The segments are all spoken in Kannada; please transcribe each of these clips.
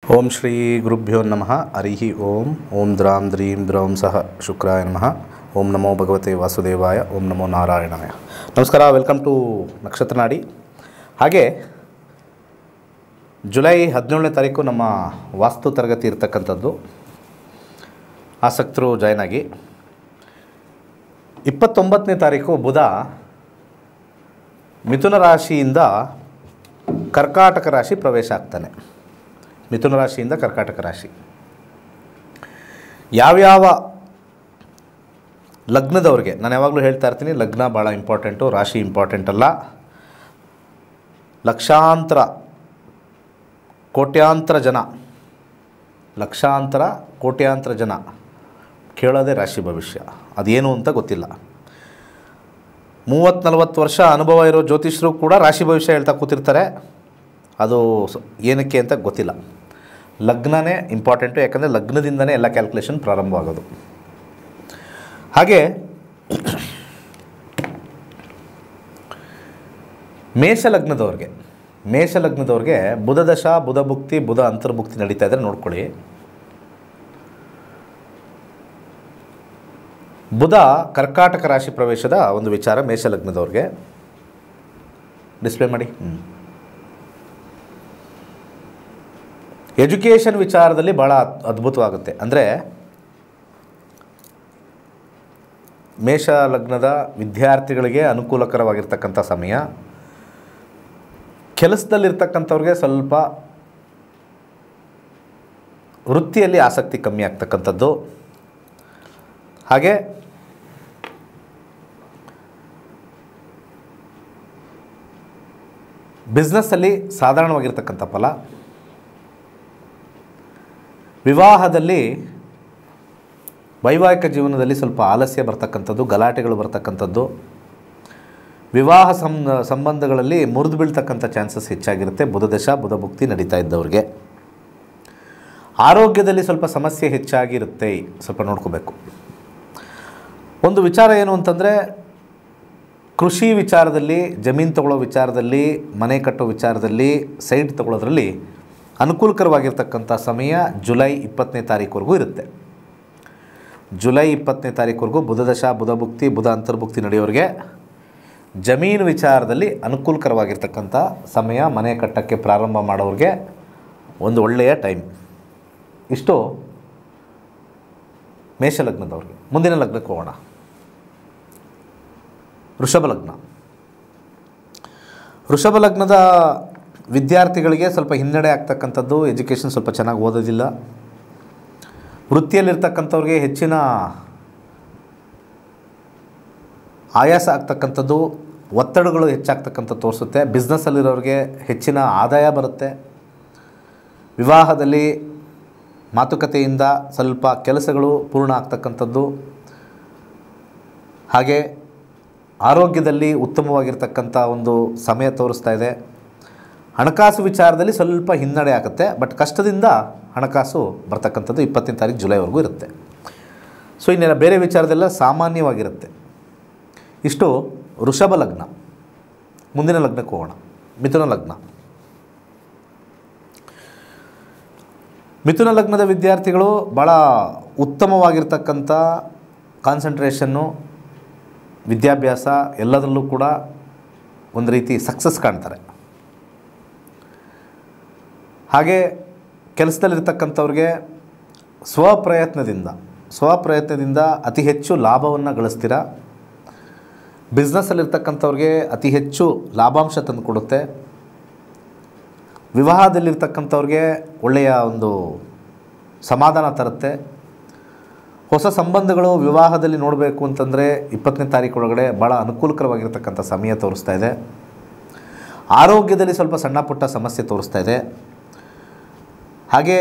ಓಂ ಶ್ರೀ ಗುರುಭ್ಯೋ ನಮಃ ಹರಿ ಓಂ ಓಂ ದ್ರಾಂ ದ್ರೀಂ ದ್ರೌಂ ಸಹ ಶುಕ್ರಾಯ ನಮಃ ಓಂ ನಮೋ ಭಗವತೆ ವಾಸುದೇವಾಯ ಓಂ ನಮೋ ನಾರಾಯಣಾಯ ನಮಸ್ಕಾರ ವೆಲ್ಕಮ್ ಟು ನಕ್ಷತ್ರ ನಾಡಿ ಹಾಗೆ ಜುಲೈ ಹದಿನೇಳನೇ ತಾರೀಕು ನಮ್ಮ ವಾಸ್ತು ತರಗತಿ ಇರ್ತಕ್ಕಂಥದ್ದು ಆಸಕ್ತರು ಜಾಯ್ನ್ ಆಗಿ ಇಪ್ಪತ್ತೊಂಬತ್ತನೇ ತಾರೀಕು ಬುಧ ಮಿಥುನ ರಾಶಿಯಿಂದ ಕರ್ಕಾಟಕ ರಾಶಿ ಪ್ರವೇಶ ಆಗ್ತಾನೆ ಮಿಥುನ ರಾಶಿಯಿಂದ ಕರ್ಕಾಟಕ ರಾಶಿ ಯಾವ್ಯಾವ ಲಗ್ನದವ್ರಿಗೆ ನಾನು ಯಾವಾಗಲೂ ಹೇಳ್ತಾ ಇರ್ತೀನಿ ಲಗ್ನ ಭಾಳ ಇಂಪಾರ್ಟೆಂಟು ರಾಶಿ ಇಂಪಾರ್ಟೆಂಟ್ ಅಲ್ಲ ಲಕ್ಷಾಂತರ ಕೋಟ್ಯಾಂತರ ಜನ ಲಕ್ಷಾಂತರ ಕೋಟ್ಯಾಂತರ ಜನ ಕೇಳೋದೇ ರಾಶಿ ಭವಿಷ್ಯ ಅದೇನು ಅಂತ ಗೊತ್ತಿಲ್ಲ ಮೂವತ್ತು ನಲವತ್ತು ವರ್ಷ ಅನುಭವ ಇರೋ ಜ್ಯೋತಿಷರು ಕೂಡ ರಾಶಿ ಭವಿಷ್ಯ ಹೇಳ್ತಾ ಕೂತಿರ್ತಾರೆ ಅದು ಸ- ಏನಕ್ಕೆ ಅಂತ ಗೊತ್ತಿಲ್ಲ ಲಗ್ನನೇ ಇಂಪಾರ್ಟೆಂಟು ಯಾಕಂದರೆ ಲಗ್ನದಿಂದನೇ ಎಲ್ಲ ಕ್ಯಾಲ್ಕುಲೇಷನ್ ಪ್ರಾರಂಭವಾಗೋದು ಹಾಗೆ ಮೇಷ ಲಗ್ನದವ್ರಿಗೆ ಮೇಷ ಲಗ್ನದವ್ರಿಗೆ ಬುಧ ದಶ ಬುಧ ಭುಕ್ತಿ ಬುಧ ಅಂತರ್ಭುಕ್ತಿ ನಡೀತಾ ಇದ್ರೆ ನೋಡ್ಕೊಳ್ಳಿ ಬುಧ ಕರ್ಕಾಟಕ ರಾಶಿ ಪ್ರವೇಶದ ಒಂದು ವಿಚಾರ ಮೇಷ ಲಗ್ನದವ್ರಿಗೆ ಡಿಸ್ಪ್ಲೇ ಮಾಡಿ ಹ್ಞೂ ಎಜುಕೇಷನ್ ವಿಚಾರದಲ್ಲಿ ಭಾಳ ಅದ್- ಅದ್ಭುತವಾಗುತ್ತೆ ಅಂದರೆ ಮೇಷ ಲಗ್ನದ ವಿದ್ಯಾರ್ಥಿಗಳಿಗೆ ಅನುಕೂಲಕರವಾಗಿರ್ತಕ್ಕಂಥ ಸಮಯ ಕೆಲಸದಲ್ಲಿರ್ತಕ್ಕಂಥವ್ರಿಗೆ ಸ್ವಲ್ಪ ವೃತ್ತಿಯಲ್ಲಿ ಆಸಕ್ತಿ ಕಮ್ಮಿ ಆಗ್ತಕ್ಕಂಥದ್ದು ಹಾಗೆ ಬಿಸ್ನೆಸ್ಸಲ್ಲಿ ಸಾಧಾರಣವಾಗಿರ್ತಕ್ಕಂಥ ಫಲ ವಿವಾಹದಲ್ಲಿ ವೈವಾಹಿಕ ಜೀವನದಲ್ಲಿ ಸ್ವಲ್ಪ ಆಲಸ್ಯ ಬರ್ತಕ್ಕಂಥದ್ದು ಗಲಾಟೆಗಳು ಬರ್ತಕ್ಕಂಥದ್ದು ವಿವಾಹ ಸಂ ಸಂಬಂಧಗಳಲ್ಲಿ ಮುರಿದು ಬೀಳ್ತಕ್ಕಂಥ ಚಾನ್ಸಸ್ ಹೆಚ್ಚಾಗಿರುತ್ತೆ ಬುಧದಶ ಬುಧ ಭುಕ್ತಿ ನಡೀತಾ ಇದ್ದವ್ರಿಗೆ ಆರೋಗ್ಯದಲ್ಲಿ ಸ್ವಲ್ಪ ಸಮಸ್ಯೆ ಹೆಚ್ಚಾಗಿರುತ್ತೆ ಸ್ವಲ್ಪ ನೋಡ್ಕೋಬೇಕು ಒಂದು ವಿಚಾರ ಏನು ಅಂತಂದರೆ ಕೃಷಿ ವಿಚಾರದಲ್ಲಿ ಜಮೀನು ತಗೊಳ್ಳೋ ವಿಚಾರದಲ್ಲಿ ಮನೆ ಕಟ್ಟೋ ವಿಚಾರದಲ್ಲಿ ಸೈಟ್ ತಗೊಳ್ಳೋದ್ರಲ್ಲಿ ಅನುಕೂಲಕರವಾಗಿರ್ತಕ್ಕಂಥ ಸಮಯ ಜುಲೈ ಇಪ್ಪತ್ತನೇ ತಾರೀಕುವರೆಗೂ ಇರುತ್ತೆ ಜುಲೈ ಇಪ್ಪತ್ತನೇ ತಾರೀಕುವರೆಗೂ ಬುಧದಶ ಬುಧ ಭುಕ್ತಿ ಬುಧ ಅಂತರ್ಭುಕ್ತಿ ನಡೆಯೋರಿಗೆ ಜಮೀನು ವಿಚಾರದಲ್ಲಿ ಅನುಕೂಲಕರವಾಗಿರ್ತಕ್ಕಂಥ ಸಮಯ ಮನೆ ಕಟ್ಟಕ್ಕೆ ಪ್ರಾರಂಭ ಮಾಡೋರಿಗೆ ಒಂದು ಒಳ್ಳೆಯ ಟೈಮ್ ಇಷ್ಟು ಮೇಷ ಲಗ್ನದವ್ರಿಗೆ ಮುಂದಿನ ಲಗ್ನಕ್ಕೆ ಹೋಗೋಣ ವೃಷಭ ಲಗ್ನ ವೃಷಭ ಲಗ್ನದ ವಿದ್ಯಾರ್ಥಿಗಳಿಗೆ ಸ್ವಲ್ಪ ಹಿನ್ನಡೆ ಆಗ್ತಕ್ಕಂಥದ್ದು ಎಜುಕೇಷನ್ ಸ್ವಲ್ಪ ಚೆನ್ನಾಗಿ ಓದೋದಿಲ್ಲ ವೃತ್ತಿಯಲ್ಲಿರ್ತಕ್ಕಂಥವ್ರಿಗೆ ಹೆಚ್ಚಿನ ಆಯಾಸ ಆಗ್ತಕ್ಕಂಥದ್ದು ಒತ್ತಡಗಳು ಹೆಚ್ಚಾಗ್ತಕ್ಕಂಥ ತೋರಿಸುತ್ತೆ ಬಿಸ್ನೆಸ್ಸಲ್ಲಿರೋರಿಗೆ ಹೆಚ್ಚಿನ ಆದಾಯ ಬರುತ್ತೆ ವಿವಾಹದಲ್ಲಿ ಮಾತುಕತೆಯಿಂದ ಸ್ವಲ್ಪ ಕೆಲಸಗಳು ಪೂರ್ಣ ಆಗ್ತಕ್ಕಂಥದ್ದು ಹಾಗೆ ಆರೋಗ್ಯದಲ್ಲಿ ಉತ್ತಮವಾಗಿರ್ತಕ್ಕಂಥ ಒಂದು ಸಮಯ ತೋರಿಸ್ತಾ ಇದೆ ಹಣಕಾಸು ವಿಚಾರದಲ್ಲಿ ಸ್ವಲ್ಪ ಹಿನ್ನಡೆ ಆಗುತ್ತೆ ಬಟ್ ಕಷ್ಟದಿಂದ ಹಣಕಾಸು ಬರ್ತಕ್ಕಂಥದ್ದು ಇಪ್ಪತ್ತನೇ ತಾರೀಕು ಜುಲೈವರೆಗೂ ಇರುತ್ತೆ ಸೊ ಇನ್ನೇನು ಬೇರೆ ವಿಚಾರದೆಲ್ಲ ಸಾಮಾನ್ಯವಾಗಿರುತ್ತೆ ಇಷ್ಟು ವೃಷಭ ಲಗ್ನ ಮುಂದಿನ ಲಗ್ನಕ್ಕೆ ಹೋಗೋಣ ಮಿಥುನ ಲಗ್ನ ಮಿಥುನ ಲಗ್ನದ ವಿದ್ಯಾರ್ಥಿಗಳು ಭಾಳ ಉತ್ತಮವಾಗಿರ್ತಕ್ಕಂಥ ಕಾನ್ಸಂಟ್ರೇಷನ್ನು ವಿದ್ಯಾಭ್ಯಾಸ ಎಲ್ಲದರಲ್ಲೂ ಕೂಡ ಒಂದು ರೀತಿ ಸಕ್ಸಸ್ ಕಾಣ್ತಾರೆ ಹಾಗೆ ಕೆಲಸದಲ್ಲಿರ್ತಕ್ಕಂಥವ್ರಿಗೆ ಸ್ವಪ್ರಯತ್ನದಿಂದ ಸ್ವಪ್ರಯತ್ನದಿಂದ ಅತಿ ಹೆಚ್ಚು ಲಾಭವನ್ನು ಗಳಿಸ್ತೀರ ಬಿಸ್ನೆಸ್ಸಲ್ಲಿರ್ತಕ್ಕಂಥವ್ರಿಗೆ ಅತಿ ಹೆಚ್ಚು ಲಾಭಾಂಶ ತಂದುಕೊಡುತ್ತೆ ವಿವಾಹದಲ್ಲಿರ್ತಕ್ಕಂಥವ್ರಿಗೆ ಒಳ್ಳೆಯ ಒಂದು ಸಮಾಧಾನ ತರುತ್ತೆ ಹೊಸ ಸಂಬಂಧಗಳು ವಿವಾಹದಲ್ಲಿ ನೋಡಬೇಕು ಅಂತಂದರೆ ಇಪ್ಪತ್ತನೇ ತಾರೀಕು ಒಳಗಡೆ ಭಾಳ ಅನುಕೂಲಕರವಾಗಿರ್ತಕ್ಕಂಥ ಸಮಯ ತೋರಿಸ್ತಾ ಇದೆ ಆರೋಗ್ಯದಲ್ಲಿ ಸ್ವಲ್ಪ ಸಣ್ಣ ಪುಟ್ಟ ಸಮಸ್ಯೆ ತೋರಿಸ್ತಾ ಇದೆ ಹಾಗೆ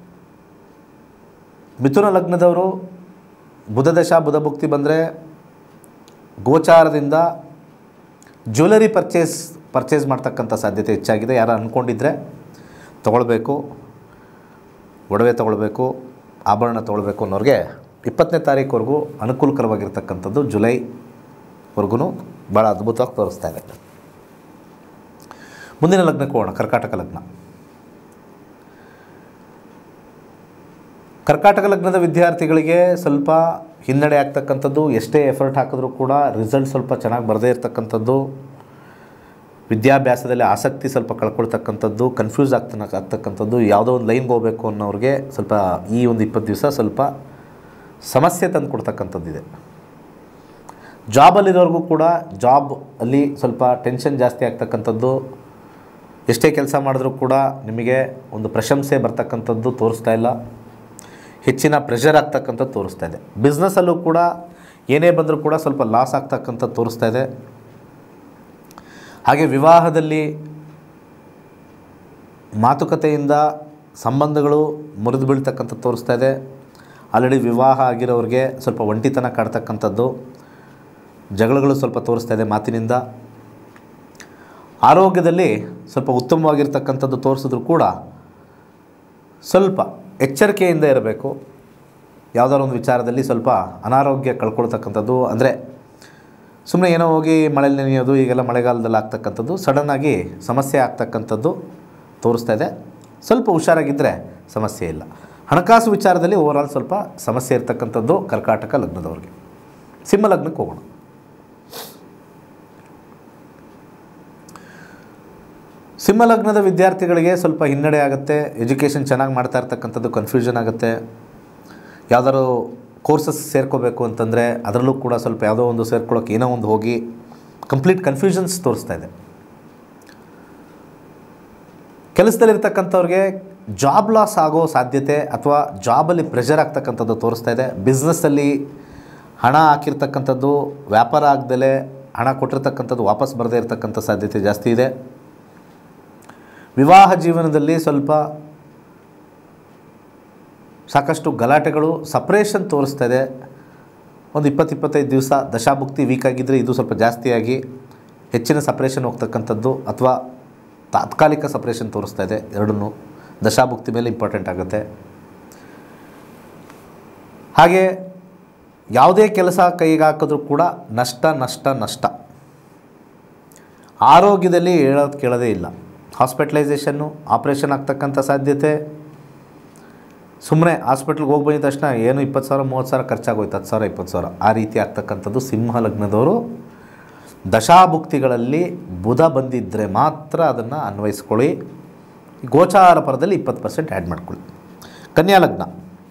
ಮಿಥುನ ಲಗ್ನದವರು ಬುಧದಶ ಬುಧ ಭುಕ್ತಿ ಬಂದರೆ ಗೋಚಾರದಿಂದ ಜ್ಯುವೆಲರಿ ಪರ್ಚೇಸ್ ಪರ್ಚೇಸ್ ಮಾಡ್ತಕ್ಕಂಥ ಸಾಧ್ಯತೆ ಹೆಚ್ಚಾಗಿದೆ ಯಾರು ಅಂದ್ಕೊಂಡಿದ್ರೆ ತೊಗೊಳ್ಬೇಕು ಒಡವೆ ತೊಗೊಳ್ಬೇಕು ಆಭರಣ ತೊಗೊಳ್ಬೇಕು ಅನ್ನೋರಿಗೆ ಇಪ್ಪತ್ತನೇ ತಾರೀಕುವರೆಗೂ ಅನುಕೂಲಕರವಾಗಿರ್ತಕ್ಕಂಥದ್ದು ಜುಲೈವರೆಗೂ ಭಾಳ ಅದ್ಭುತವಾಗಿ ತೋರಿಸ್ತಾ ಇದೆ ಮುಂದಿನ ಲಗ್ನಕ್ಕೆ ಹೋಗೋಣ ಕರ್ಕಾಟಕ ಲಗ್ನ ಕರ್ಕಾಟಕ ಲಗ್ನದ ವಿದ್ಯಾರ್ಥಿಗಳಿಗೆ ಸ್ವಲ್ಪ ಹಿನ್ನಡೆ ಆಗ್ತಕ್ಕಂಥದ್ದು ಎಷ್ಟೇ ಎಫರ್ಟ್ ಹಾಕಿದ್ರೂ ಕೂಡ ರಿಸಲ್ಟ್ ಸ್ವಲ್ಪ ಚೆನ್ನಾಗಿ ಬರದೇ ಇರತಕ್ಕಂಥದ್ದು ವಿದ್ಯಾಭ್ಯಾಸದಲ್ಲಿ ಆಸಕ್ತಿ ಸ್ವಲ್ಪ ಕಳ್ಕೊಳ್ತಕ್ಕಂಥದ್ದು ಕನ್ಫ್ಯೂಸ್ ಆಗ್ತಾನ ಆಗ್ತಕ್ಕಂಥದ್ದು ಯಾವುದೋ ಒಂದು ಲೈನ್ಗೆ ಹೋಗಬೇಕು ಅನ್ನೋರಿಗೆ ಸ್ವಲ್ಪ ಈ ಒಂದು ಇಪ್ಪತ್ತು ದಿವಸ ಸ್ವಲ್ಪ ಸಮಸ್ಯೆ ತಂದು ಕೊಡ್ತಕ್ಕಂಥದ್ದಿದೆ ಜಾಬಲ್ಲಿರೋರ್ಗೂ ಕೂಡ ಜಾಬ್ ಅಲ್ಲಿ ಸ್ವಲ್ಪ ಟೆನ್ಷನ್ ಜಾಸ್ತಿ ಆಗ್ತಕ್ಕಂಥದ್ದು ಎಷ್ಟೇ ಕೆಲಸ ಮಾಡಿದ್ರೂ ಕೂಡ ನಿಮಗೆ ಒಂದು ಪ್ರಶಂಸೆ ಬರ್ತಕ್ಕಂಥದ್ದು ತೋರಿಸ್ತಾ ಇಲ್ಲ ಹೆಚ್ಚಿನ ಪ್ರೆಷರ್ ಆಗ್ತಕ್ಕಂಥದ್ದು ತೋರಿಸ್ತಾ ಇದೆ ಬಿಸ್ನೆಸ್ಸಲ್ಲೂ ಕೂಡ ಏನೇ ಬಂದರೂ ಕೂಡ ಸ್ವಲ್ಪ ಲಾಸ್ ಆಗ್ತಕ್ಕಂಥದ್ದು ತೋರಿಸ್ತಾ ಇದೆ ಹಾಗೆ ವಿವಾಹದಲ್ಲಿ ಮಾತುಕತೆಯಿಂದ ಸಂಬಂಧಗಳು ಮುರಿದು ಬೀಳ್ತಕ್ಕಂಥದ್ದು ತೋರಿಸ್ತಾ ಇದೆ ಆಲ್ರೆಡಿ ವಿವಾಹ ಆಗಿರೋರಿಗೆ ಸ್ವಲ್ಪ ಒಂಟಿತನ ಕಾಡ್ತಕ್ಕಂಥದ್ದು ಜಗಳಗಳು ಸ್ವಲ್ಪ ತೋರಿಸ್ತಾ ಇದೆ ಮಾತಿನಿಂದ ಆರೋಗ್ಯದಲ್ಲಿ ಸ್ವಲ್ಪ ಉತ್ತಮವಾಗಿರ್ತಕ್ಕಂಥದ್ದು ತೋರಿಸಿದ್ರು ಕೂಡ ಸ್ವಲ್ಪ ಎಚ್ಚರಿಕೆಯಿಂದ ಇರಬೇಕು ಯಾವುದಾದ್ರು ಒಂದು ವಿಚಾರದಲ್ಲಿ ಸ್ವಲ್ಪ ಅನಾರೋಗ್ಯ ಕಳ್ಕೊಳ್ತಕ್ಕಂಥದ್ದು ಅಂದರೆ ಸುಮ್ಮನೆ ಏನೋ ಹೋಗಿ ಮಳೆಯಲ್ಲಿ ನೆನೆಯೋದು ಈಗೆಲ್ಲ ಮಳೆಗಾಲದಲ್ಲಿ ಆಗ್ತಕ್ಕಂಥದ್ದು ಸಡನ್ನಾಗಿ ಸಮಸ್ಯೆ ಆಗ್ತಕ್ಕಂಥದ್ದು ತೋರಿಸ್ತಾ ಇದೆ ಸ್ವಲ್ಪ ಹುಷಾರಾಗಿದ್ದರೆ ಸಮಸ್ಯೆ ಇಲ್ಲ ಹಣಕಾಸು ವಿಚಾರದಲ್ಲಿ ಓವರಾಲ್ ಸ್ವಲ್ಪ ಸಮಸ್ಯೆ ಇರ್ತಕ್ಕಂಥದ್ದು ಕರ್ಕಾಟಕ ಲಗ್ನದವ್ರಿಗೆ ಸಿಂಹ ಲಗ್ನಕ್ಕೆ ಹೋಗೋಣ ಸಿಂಹ ಲಗ್ನದ ವಿದ್ಯಾರ್ಥಿಗಳಿಗೆ ಸ್ವಲ್ಪ ಹಿನ್ನಡೆ ಆಗುತ್ತೆ ಎಜುಕೇಷನ್ ಚೆನ್ನಾಗಿ ಮಾಡ್ತಾ ಇರ್ತಕ್ಕಂಥದ್ದು ಕನ್ಫ್ಯೂಷನ್ ಆಗುತ್ತೆ ಯಾವ್ದಾದ್ರು ಕೋರ್ಸಸ್ ಸೇರ್ಕೋಬೇಕು ಅಂತಂದರೆ ಅದರಲ್ಲೂ ಕೂಡ ಸ್ವಲ್ಪ ಯಾವುದೋ ಒಂದು ಸೇರ್ಕೊಳ್ಳೋಕೆ ಏನೋ ಒಂದು ಹೋಗಿ ಕಂಪ್ಲೀಟ್ ಕನ್ಫ್ಯೂಷನ್ಸ್ ತೋರಿಸ್ತಾ ಇದೆ ಕೆಲಸದಲ್ಲಿರ್ತಕ್ಕಂಥವ್ರಿಗೆ ಜಾಬ್ ಲಾಸ್ ಆಗೋ ಸಾಧ್ಯತೆ ಅಥವಾ ಜಾಬಲ್ಲಿ ಪ್ರೆಷರ್ ಆಗ್ತಕ್ಕಂಥದ್ದು ತೋರಿಸ್ತಾ ಇದೆ ಬಿಸ್ನೆಸ್ಸಲ್ಲಿ ಹಣ ಹಾಕಿರ್ತಕ್ಕಂಥದ್ದು ವ್ಯಾಪಾರ ಆಗದಲೇ ಹಣ ಕೊಟ್ಟಿರ್ತಕ್ಕಂಥದ್ದು ವಾಪಸ್ ಬರದೇ ಇರತಕ್ಕಂಥ ಸಾಧ್ಯತೆ ಜಾಸ್ತಿ ಇದೆ ವಿವಾಹ ಜೀವನದಲ್ಲಿ ಸ್ವಲ್ಪ ಸಾಕಷ್ಟು ಗಲಾಟೆಗಳು ಸಪ್ರೇಷನ್ ತೋರಿಸ್ತಾ ಇದೆ ಒಂದು ಇಪ್ಪತ್ತು ಇಪ್ಪತ್ತೈದು ದಿವಸ ದಶಾಭುಕ್ತಿ ವೀಕ್ ಆಗಿದ್ದರೆ ಇದು ಸ್ವಲ್ಪ ಜಾಸ್ತಿಯಾಗಿ ಹೆಚ್ಚಿನ ಸಪ್ರೇಷನ್ ಹೋಗ್ತಕ್ಕಂಥದ್ದು ಅಥವಾ ತಾತ್ಕಾಲಿಕ ಸಪ್ರೇಷನ್ ತೋರಿಸ್ತಾ ಇದೆ ಎರಡನ್ನೂ ದಶಾಭುಕ್ತಿ ಮೇಲೆ ಇಂಪಾರ್ಟೆಂಟ್ ಆಗುತ್ತೆ ಹಾಗೆ ಯಾವುದೇ ಕೆಲಸ ಕೈಗೆ ಹಾಕಿದ್ರೂ ಕೂಡ ನಷ್ಟ ನಷ್ಟ ನಷ್ಟ ಆರೋಗ್ಯದಲ್ಲಿ ಹೇಳೋದು ಕೇಳೋದೇ ಇಲ್ಲ ಹಾಸ್ಪಿಟ್ಲೈಸೇಷನ್ನು ಆಪ್ರೇಷನ್ ಆಗ್ತಕ್ಕಂಥ ಸಾಧ್ಯತೆ ಸುಮ್ಮನೆ ಹಾಸ್ಪಿಟ್ಲ್ಗೆ ಹೋಗಿ ಬಂದಿದ ತಕ್ಷಣ ಏನು ಇಪ್ಪತ್ತು ಸಾವಿರ ಮೂವತ್ತು ಸಾವಿರ ಖರ್ಚಾಗೋಯ್ತು ಹತ್ತು ಸಾವಿರ ಇಪ್ಪತ್ತು ಸಾವಿರ ಆ ರೀತಿ ಆಗ್ತಕ್ಕಂಥದ್ದು ಸಿಂಹ ಲಗ್ನದವರು ದಶಾಭುಕ್ತಿಗಳಲ್ಲಿ ಬುಧ ಬಂದಿದ್ದರೆ ಮಾತ್ರ ಅದನ್ನು ಅನ್ವಯಿಸ್ಕೊಳ್ಳಿ ಗೋಚಾರ ಪರದಲ್ಲಿ ಇಪ್ಪತ್ತು ಪರ್ಸೆಂಟ್ ಆ್ಯಡ್ ಮಾಡ್ಕೊಳ್ಳಿ ಕನ್ಯಾ ಲಗ್ನ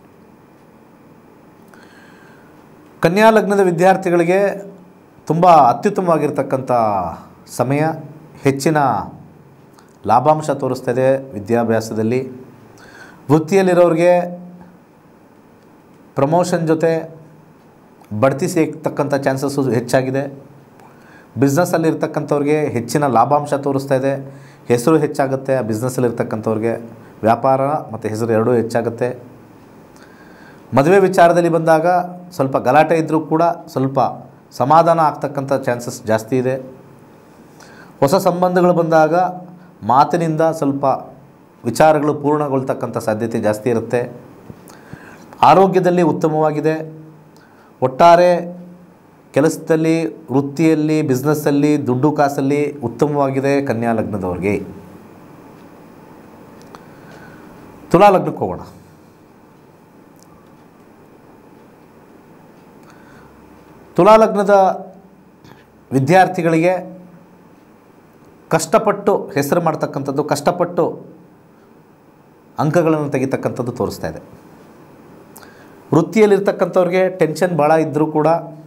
ಕನ್ಯಾ ಲಗ್ನದ ವಿದ್ಯಾರ್ಥಿಗಳಿಗೆ ತುಂಬ ಅತ್ಯುತ್ತಮವಾಗಿರ್ತಕ್ಕಂಥ ಸಮಯ ಹೆಚ್ಚಿನ ಲಾಭಾಂಶ ತೋರಿಸ್ತಾ ಇದೆ ವಿದ್ಯಾಭ್ಯಾಸದಲ್ಲಿ ವೃತ್ತಿಯಲ್ಲಿರೋರಿಗೆ ಪ್ರಮೋಷನ್ ಜೊತೆ ಬಡ್ತಿ ಸಿಗ್ತಕ್ಕಂಥ ಚಾನ್ಸಸ್ಸು ಹೆಚ್ಚಾಗಿದೆ ಬಿಸ್ನೆಸ್ಸಲ್ಲಿರ್ತಕ್ಕಂಥವ್ರಿಗೆ ಹೆಚ್ಚಿನ ಲಾಭಾಂಶ ತೋರಿಸ್ತಾ ಇದೆ ಹೆಸರು ಹೆಚ್ಚಾಗುತ್ತೆ ಆ ಬಿಸ್ನೆಸ್ಸಲ್ಲಿರ್ತಕ್ಕಂಥವ್ರಿಗೆ ವ್ಯಾಪಾರ ಮತ್ತು ಹೆಸರು ಎರಡೂ ಹೆಚ್ಚಾಗುತ್ತೆ ಮದುವೆ ವಿಚಾರದಲ್ಲಿ ಬಂದಾಗ ಸ್ವಲ್ಪ ಗಲಾಟೆ ಇದ್ದರೂ ಕೂಡ ಸ್ವಲ್ಪ ಸಮಾಧಾನ ಆಗ್ತಕ್ಕಂಥ ಚಾನ್ಸಸ್ ಜಾಸ್ತಿ ಇದೆ ಹೊಸ ಸಂಬಂಧಗಳು ಬಂದಾಗ ಮಾತಿನಿಂದ ಸ್ವಲ್ಪ ವಿಚಾರಗಳು ಪೂರ್ಣಗೊಳ್ತಕ್ಕಂಥ ಸಾಧ್ಯತೆ ಜಾಸ್ತಿ ಇರುತ್ತೆ ಆರೋಗ್ಯದಲ್ಲಿ ಉತ್ತಮವಾಗಿದೆ ಒಟ್ಟಾರೆ ಕೆಲಸದಲ್ಲಿ ವೃತ್ತಿಯಲ್ಲಿ ಬಿಸ್ನೆಸ್ಸಲ್ಲಿ ದುಡ್ಡು ಕಾಸಲ್ಲಿ ಉತ್ತಮವಾಗಿದೆ ಕನ್ಯಾ ಲಗ್ನದವ್ರಿಗೆ ತುಲಾ ಲಗ್ನಕ್ಕೆ ಹೋಗೋಣ ತುಲಾ ಲಗ್ನದ ವಿದ್ಯಾರ್ಥಿಗಳಿಗೆ ಕಷ್ಟಪಟ್ಟು ಹೆಸರು ಮಾಡ್ತಕ್ಕಂಥದ್ದು ಕಷ್ಟಪಟ್ಟು ಅಂಕಗಳನ್ನು ತೆಗಿತಕ್ಕಂಥದ್ದು ತೋರಿಸ್ತಾ ಇದೆ ವೃತ್ತಿಯಲ್ಲಿರ್ತಕ್ಕಂಥವ್ರಿಗೆ ಟೆನ್ಷನ್ ಭಾಳ ಇದ್ದರೂ ಕೂಡ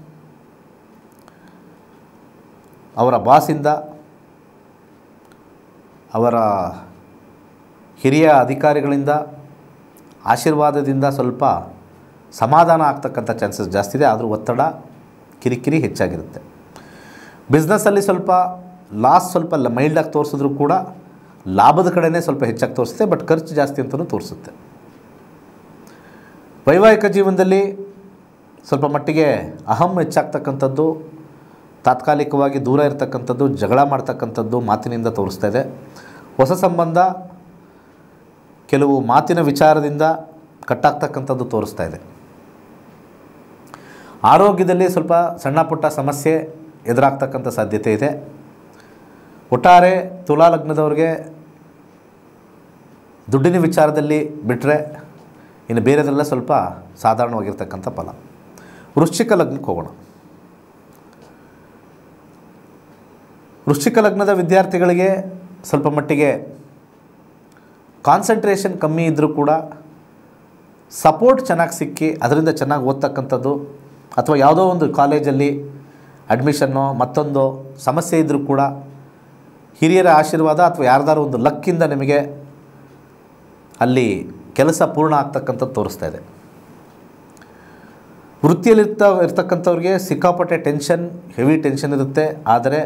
ಅವರ ಬಾಸಿಂದ ಅವರ ಹಿರಿಯ ಅಧಿಕಾರಿಗಳಿಂದ ಆಶೀರ್ವಾದದಿಂದ ಸ್ವಲ್ಪ ಸಮಾಧಾನ ಆಗ್ತಕ್ಕಂಥ ಚಾನ್ಸಸ್ ಜಾಸ್ತಿ ಇದೆ ಆದರೂ ಒತ್ತಡ ಕಿರಿಕಿರಿ ಹೆಚ್ಚಾಗಿರುತ್ತೆ ಬಿಸ್ನೆಸ್ಸಲ್ಲಿ ಸ್ವಲ್ಪ ಲಾಸ್ ಸ್ವಲ್ಪ ಮೈಲ್ಡಾಗಿ ತೋರಿಸಿದ್ರು ಕೂಡ ಲಾಭದ ಕಡೆನೇ ಸ್ವಲ್ಪ ಹೆಚ್ಚಾಗಿ ತೋರಿಸುತ್ತೆ ಬಟ್ ಖರ್ಚು ಜಾಸ್ತಿ ಅಂತಲೂ ತೋರಿಸುತ್ತೆ ವೈವಾಹಿಕ ಜೀವನದಲ್ಲಿ ಸ್ವಲ್ಪ ಮಟ್ಟಿಗೆ ಅಹಂ ಹೆಚ್ಚಾಗ್ತಕ್ಕಂಥದ್ದು ತಾತ್ಕಾಲಿಕವಾಗಿ ದೂರ ಇರತಕ್ಕಂಥದ್ದು ಜಗಳ ಮಾಡ್ತಕ್ಕಂಥದ್ದು ಮಾತಿನಿಂದ ತೋರಿಸ್ತಾ ಇದೆ ಹೊಸ ಸಂಬಂಧ ಕೆಲವು ಮಾತಿನ ವಿಚಾರದಿಂದ ಕಟ್ಟಾಗ್ತಕ್ಕಂಥದ್ದು ತೋರಿಸ್ತಾ ಇದೆ ಆರೋಗ್ಯದಲ್ಲಿ ಸ್ವಲ್ಪ ಸಣ್ಣ ಪುಟ್ಟ ಸಮಸ್ಯೆ ಎದುರಾಗ್ತಕ್ಕಂಥ ಸಾಧ್ಯತೆ ಇದೆ ಒಟ್ಟಾರೆ ತುಲಾ ಲಗ್ನದವ್ರಿಗೆ ದುಡ್ಡಿನ ವಿಚಾರದಲ್ಲಿ ಬಿಟ್ಟರೆ ಇನ್ನು ಬೇರೆದೆಲ್ಲ ಸ್ವಲ್ಪ ಸಾಧಾರಣವಾಗಿರ್ತಕ್ಕಂಥ ಫಲ ವೃಶ್ಚಿಕ ಲಗ್ನಕ್ಕೆ ಹೋಗೋಣ ವೃಶ್ಚಿಕ ಲಗ್ನದ ವಿದ್ಯಾರ್ಥಿಗಳಿಗೆ ಸ್ವಲ್ಪ ಮಟ್ಟಿಗೆ ಕಾನ್ಸಂಟ್ರೇಷನ್ ಕಮ್ಮಿ ಇದ್ದರೂ ಕೂಡ ಸಪೋರ್ಟ್ ಚೆನ್ನಾಗಿ ಸಿಕ್ಕಿ ಅದರಿಂದ ಚೆನ್ನಾಗಿ ಓದ್ತಕ್ಕಂಥದ್ದು ಅಥವಾ ಯಾವುದೋ ಒಂದು ಕಾಲೇಜಲ್ಲಿ ಅಡ್ಮಿಷನ್ನೋ ಮತ್ತೊಂದು ಸಮಸ್ಯೆ ಇದ್ದರೂ ಕೂಡ ಹಿರಿಯರ ಆಶೀರ್ವಾದ ಅಥವಾ ಯಾರ್ದಾರು ಒಂದು ಲಕ್ಕಿಂದ ನಿಮಗೆ ಅಲ್ಲಿ ಕೆಲಸ ಪೂರ್ಣ ಆಗ್ತಕ್ಕಂಥದ್ದು ತೋರಿಸ್ತಾ ಇದೆ ವೃತ್ತಿಯಲ್ಲಿರ್ತ ಇರ್ತಕ್ಕಂಥವ್ರಿಗೆ ಸಿಕ್ಕಾಪಟ್ಟೆ ಟೆನ್ಷನ್ ಹೆವಿ ಟೆನ್ಷನ್ ಇರುತ್ತೆ ಆದರೆ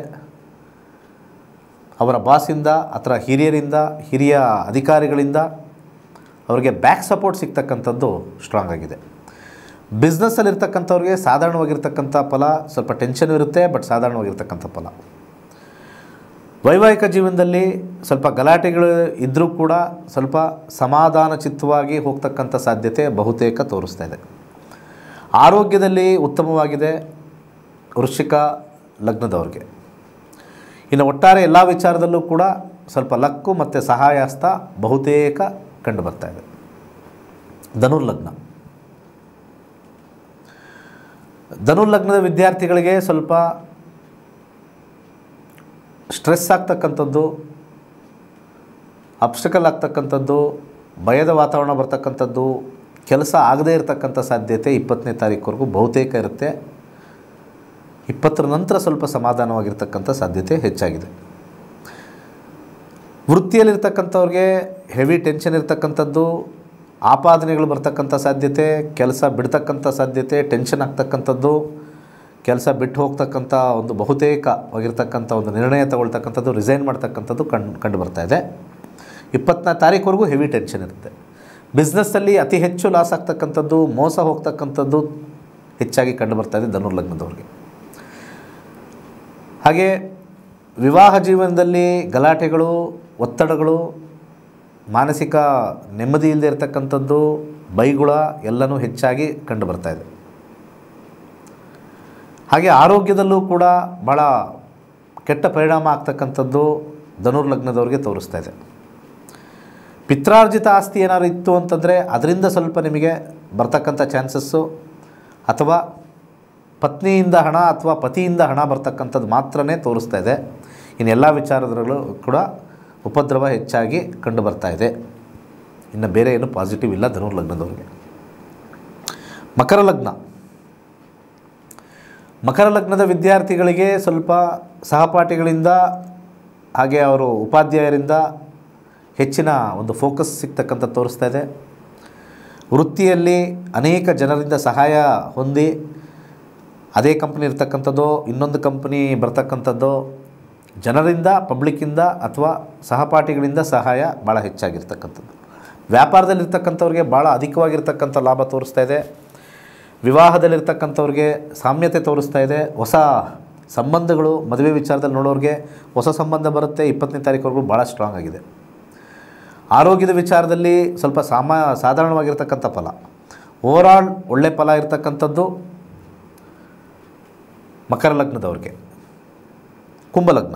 ಅವರ ಬಾಸಿಂದ ಅಥವಾ ಹಿರಿಯರಿಂದ ಹಿರಿಯ ಅಧಿಕಾರಿಗಳಿಂದ ಅವರಿಗೆ ಬ್ಯಾಕ್ ಸಪೋರ್ಟ್ ಸಿಗ್ತಕ್ಕಂಥದ್ದು ಸ್ಟ್ರಾಂಗ್ ಆಗಿದೆ ಬಿಸ್ನೆಸ್ಸಲ್ಲಿರ್ತಕ್ಕಂಥವ್ರಿಗೆ ಸಾಧಾರಣವಾಗಿರ್ತಕ್ಕಂಥ ಫಲ ಸ್ವಲ್ಪ ಟೆನ್ಷನ್ ಇರುತ್ತೆ ಬಟ್ ಸಾಧಾರಣವಾಗಿರ್ತಕ್ಕಂಥ ಫಲ ವೈವಾಹಿಕ ಜೀವನದಲ್ಲಿ ಸ್ವಲ್ಪ ಗಲಾಟೆಗಳು ಇದ್ದರೂ ಕೂಡ ಸ್ವಲ್ಪ ಸಮಾಧಾನ ಚಿತ್ತವಾಗಿ ಹೋಗ್ತಕ್ಕಂಥ ಸಾಧ್ಯತೆ ಬಹುತೇಕ ತೋರಿಸ್ತಾ ಇದೆ ಆರೋಗ್ಯದಲ್ಲಿ ಉತ್ತಮವಾಗಿದೆ ವೃಶ್ಚಿಕ ಲಗ್ನದವ್ರಿಗೆ ಇನ್ನು ಒಟ್ಟಾರೆ ಎಲ್ಲ ವಿಚಾರದಲ್ಲೂ ಕೂಡ ಸ್ವಲ್ಪ ಲಕ್ಕು ಮತ್ತು ಸಹಾಯಸ್ತ ಬಹುತೇಕ ಕಂಡು ಬರ್ತಾ ಇದೆ ಧನುರ್ಲಗ್ನ ಧನುರ್ಲಗ್ನದ ವಿದ್ಯಾರ್ಥಿಗಳಿಗೆ ಸ್ವಲ್ಪ ಸ್ಟ್ರೆಸ್ ಆಗ್ತಕ್ಕಂಥದ್ದು ಅಬ್ಸ್ಟಕಲ್ ಆಗ್ತಕ್ಕಂಥದ್ದು ಭಯದ ವಾತಾವರಣ ಬರ್ತಕ್ಕಂಥದ್ದು ಕೆಲಸ ಆಗದೇ ಇರತಕ್ಕಂಥ ಸಾಧ್ಯತೆ ಇಪ್ಪತ್ತನೇ ತಾರೀಕುವರೆಗೂ ಬಹುತೇಕ ಇರುತ್ತೆ ಇಪ್ಪತ್ತರ ನಂತರ ಸ್ವಲ್ಪ ಸಮಾಧಾನವಾಗಿರ್ತಕ್ಕಂಥ ಸಾಧ್ಯತೆ ಹೆಚ್ಚಾಗಿದೆ ವೃತ್ತಿಯಲ್ಲಿರ್ತಕ್ಕಂಥವ್ರಿಗೆ ಹೆವಿ ಟೆನ್ಷನ್ ಇರ್ತಕ್ಕಂಥದ್ದು ಆಪಾದನೆಗಳು ಬರ್ತಕ್ಕಂಥ ಸಾಧ್ಯತೆ ಕೆಲಸ ಬಿಡ್ತಕ್ಕಂಥ ಸಾಧ್ಯತೆ ಟೆನ್ಷನ್ ಆಗ್ತಕ್ಕಂಥದ್ದು ಕೆಲಸ ಬಿಟ್ಟು ಹೋಗ್ತಕ್ಕಂಥ ಒಂದು ಬಹುತೇಕವಾಗಿರ್ತಕ್ಕಂಥ ಒಂದು ನಿರ್ಣಯ ತಗೊಳ್ತಕ್ಕಂಥದ್ದು ರಿಸೈನ್ ಮಾಡ್ತಕ್ಕಂಥದ್ದು ಕಂಡು ಕಂಡು ಬರ್ತಾ ಇದೆ ಇಪ್ಪತ್ತನೇ ತಾರೀಕುವರೆಗೂ ಹೆವಿ ಟೆನ್ಷನ್ ಇರುತ್ತೆ ಬಿಸ್ನೆಸ್ಸಲ್ಲಿ ಅತಿ ಹೆಚ್ಚು ಲಾಸ್ ಆಗ್ತಕ್ಕಂಥದ್ದು ಮೋಸ ಹೋಗ್ತಕ್ಕಂಥದ್ದು ಹೆಚ್ಚಾಗಿ ಕಂಡು ಬರ್ತಾ ಇದೆ ಧನುರ್ಲಗ್ನದವ್ರಿಗೆ ಹಾಗೆ ವಿವಾಹ ಜೀವನದಲ್ಲಿ ಗಲಾಟೆಗಳು ಒತ್ತಡಗಳು ಮಾನಸಿಕ ನೆಮ್ಮದಿ ಇಲ್ಲದೆ ಇರತಕ್ಕಂಥದ್ದು ಬೈಗುಳ ಎಲ್ಲನೂ ಹೆಚ್ಚಾಗಿ ಕಂಡು ಬರ್ತಾ ಇದೆ ಹಾಗೆ ಆರೋಗ್ಯದಲ್ಲೂ ಕೂಡ ಭಾಳ ಕೆಟ್ಟ ಪರಿಣಾಮ ಆಗ್ತಕ್ಕಂಥದ್ದು ಧನುರ್ಲಗ್ನದವ್ರಿಗೆ ತೋರಿಸ್ತಾ ಇದೆ ಪಿತ್ರಾರ್ಜಿತ ಆಸ್ತಿ ಏನಾದ್ರು ಇತ್ತು ಅಂತಂದರೆ ಅದರಿಂದ ಸ್ವಲ್ಪ ನಿಮಗೆ ಬರ್ತಕ್ಕಂಥ ಚಾನ್ಸಸ್ಸು ಅಥವಾ ಪತ್ನಿಯಿಂದ ಹಣ ಅಥವಾ ಪತಿಯಿಂದ ಹಣ ಬರ್ತಕ್ಕಂಥದ್ದು ಮಾತ್ರನೇ ತೋರಿಸ್ತಾ ಇದೆ ಇನ್ನೆಲ್ಲ ವಿಚಾರದಲ್ಲೂ ಕೂಡ ಉಪದ್ರವ ಹೆಚ್ಚಾಗಿ ಕಂಡು ಬರ್ತಾ ಇದೆ ಇನ್ನು ಬೇರೆ ಏನು ಪಾಸಿಟಿವ್ ಇಲ್ಲ ಧನುರ್ಲಗ್ನದವ್ರಿಗೆ ಮಕರ ಲಗ್ನ ಮಕರ ಲಗ್ನದ ವಿದ್ಯಾರ್ಥಿಗಳಿಗೆ ಸ್ವಲ್ಪ ಸಹಪಾಠಿಗಳಿಂದ ಹಾಗೆ ಅವರು ಉಪಾಧ್ಯಾಯರಿಂದ ಹೆಚ್ಚಿನ ಒಂದು ಫೋಕಸ್ ಸಿಗ್ತಕ್ಕಂಥ ತೋರಿಸ್ತಾ ಇದೆ ವೃತ್ತಿಯಲ್ಲಿ ಅನೇಕ ಜನರಿಂದ ಸಹಾಯ ಹೊಂದಿ ಅದೇ ಕಂಪ್ನಿ ಇರ್ತಕ್ಕಂಥದ್ದು ಇನ್ನೊಂದು ಕಂಪ್ನಿ ಬರ್ತಕ್ಕಂಥದ್ದು ಜನರಿಂದ ಪಬ್ಲಿಕ್ಕಿಂದ ಅಥವಾ ಸಹಪಾಠಿಗಳಿಂದ ಸಹಾಯ ಭಾಳ ಹೆಚ್ಚಾಗಿರ್ತಕ್ಕಂಥದ್ದು ವ್ಯಾಪಾರದಲ್ಲಿರ್ತಕ್ಕಂಥವ್ರಿಗೆ ಭಾಳ ಅಧಿಕವಾಗಿರ್ತಕ್ಕಂಥ ಲಾಭ ತೋರಿಸ್ತಾ ಇದೆ ವಿವಾಹದಲ್ಲಿರ್ತಕ್ಕಂಥವ್ರಿಗೆ ಸಾಮ್ಯತೆ ತೋರಿಸ್ತಾ ಇದೆ ಹೊಸ ಸಂಬಂಧಗಳು ಮದುವೆ ವಿಚಾರದಲ್ಲಿ ನೋಡೋರಿಗೆ ಹೊಸ ಸಂಬಂಧ ಬರುತ್ತೆ ಇಪ್ಪತ್ತನೇ ತಾರೀಕುವರೆಗೂ ಭಾಳ ಸ್ಟ್ರಾಂಗ್ ಆಗಿದೆ ಆರೋಗ್ಯದ ವಿಚಾರದಲ್ಲಿ ಸ್ವಲ್ಪ ಸಾಮಾ ಸಾಧಾರಣವಾಗಿರ್ತಕ್ಕಂಥ ಫಲ ಓವರಾಲ್ ಒಳ್ಳೆ ಫಲ ಇರ್ತಕ್ಕಂಥದ್ದು ಮಕರ ಲಗ್ನದವ್ರಿಗೆ ಕುಂಭಲಗ್ನ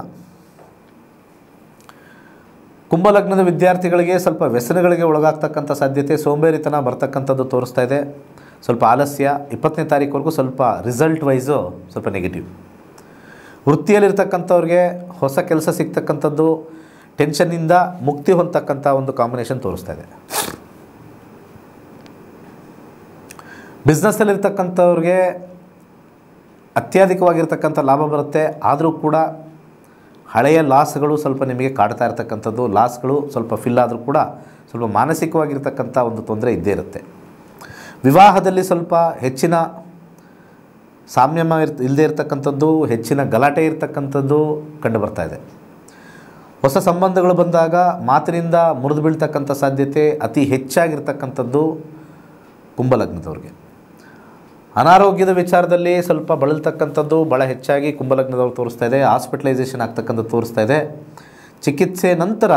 ಕುಂಭಲಗ್ನದ ವಿದ್ಯಾರ್ಥಿಗಳಿಗೆ ಸ್ವಲ್ಪ ವ್ಯಸನಗಳಿಗೆ ಒಳಗಾಗ್ತಕ್ಕಂಥ ಸಾಧ್ಯತೆ ಸೋಂಬೇರಿತನ ಬರ್ತಕ್ಕಂಥದ್ದು ತೋರಿಸ್ತಾ ಇದೆ ಸ್ವಲ್ಪ ಆಲಸ್ಯ ಇಪ್ಪತ್ತನೇ ತಾರೀಕುವರೆಗೂ ಸ್ವಲ್ಪ ರಿಸಲ್ಟ್ ವೈಸು ಸ್ವಲ್ಪ ನೆಗೆಟಿವ್ ವೃತ್ತಿಯಲ್ಲಿರ್ತಕ್ಕಂಥವ್ರಿಗೆ ಹೊಸ ಕೆಲಸ ಸಿಗ್ತಕ್ಕಂಥದ್ದು ಟೆನ್ಷನ್ನಿಂದ ಮುಕ್ತಿ ಹೊಂದತಕ್ಕಂಥ ಒಂದು ಕಾಂಬಿನೇಷನ್ ತೋರಿಸ್ತಾ ಇದೆ ಬಿಸ್ನೆಸ್ಸಲ್ಲಿರ್ತಕ್ಕಂಥವ್ರಿಗೆ ಅತ್ಯಧಿಕವಾಗಿರ್ತಕ್ಕಂಥ ಲಾಭ ಬರುತ್ತೆ ಆದರೂ ಕೂಡ ಹಳೆಯ ಲಾಸ್ಗಳು ಸ್ವಲ್ಪ ನಿಮಗೆ ಕಾಡ್ತಾ ಇರ್ತಕ್ಕಂಥದ್ದು ಲಾಸ್ಗಳು ಸ್ವಲ್ಪ ಫಿಲ್ ಆದರೂ ಕೂಡ ಸ್ವಲ್ಪ ಮಾನಸಿಕವಾಗಿರ್ತಕ್ಕಂಥ ಒಂದು ತೊಂದರೆ ಇದ್ದೇ ಇರುತ್ತೆ ವಿವಾಹದಲ್ಲಿ ಸ್ವಲ್ಪ ಹೆಚ್ಚಿನ ಸಾಮ್ಯಮ ಇರ್ ಇಲ್ಲದೆ ಇರತಕ್ಕಂಥದ್ದು ಹೆಚ್ಚಿನ ಗಲಾಟೆ ಇರ್ತಕ್ಕಂಥದ್ದು ಕಂಡು ಬರ್ತಾ ಇದೆ ಹೊಸ ಸಂಬಂಧಗಳು ಬಂದಾಗ ಮಾತಿನಿಂದ ಮುರಿದು ಬೀಳ್ತಕ್ಕಂಥ ಸಾಧ್ಯತೆ ಅತಿ ಹೆಚ್ಚಾಗಿರ್ತಕ್ಕಂಥದ್ದು ಕುಂಭಲಗ್ನದವ್ರಿಗೆ ಅನಾರೋಗ್ಯದ ವಿಚಾರದಲ್ಲಿ ಸ್ವಲ್ಪ ಬಳಲ್ತಕ್ಕಂಥದ್ದು ಭಾಳ ಹೆಚ್ಚಾಗಿ ಕುಂಭಲಗ್ನದವ್ರು ತೋರಿಸ್ತಾ ಇದೆ ಹಾಸ್ಪಿಟಲೈಸೇಷನ್ ಆಗ್ತಕ್ಕಂಥದ್ದು ತೋರಿಸ್ತಾ ಇದೆ ಚಿಕಿತ್ಸೆ ನಂತರ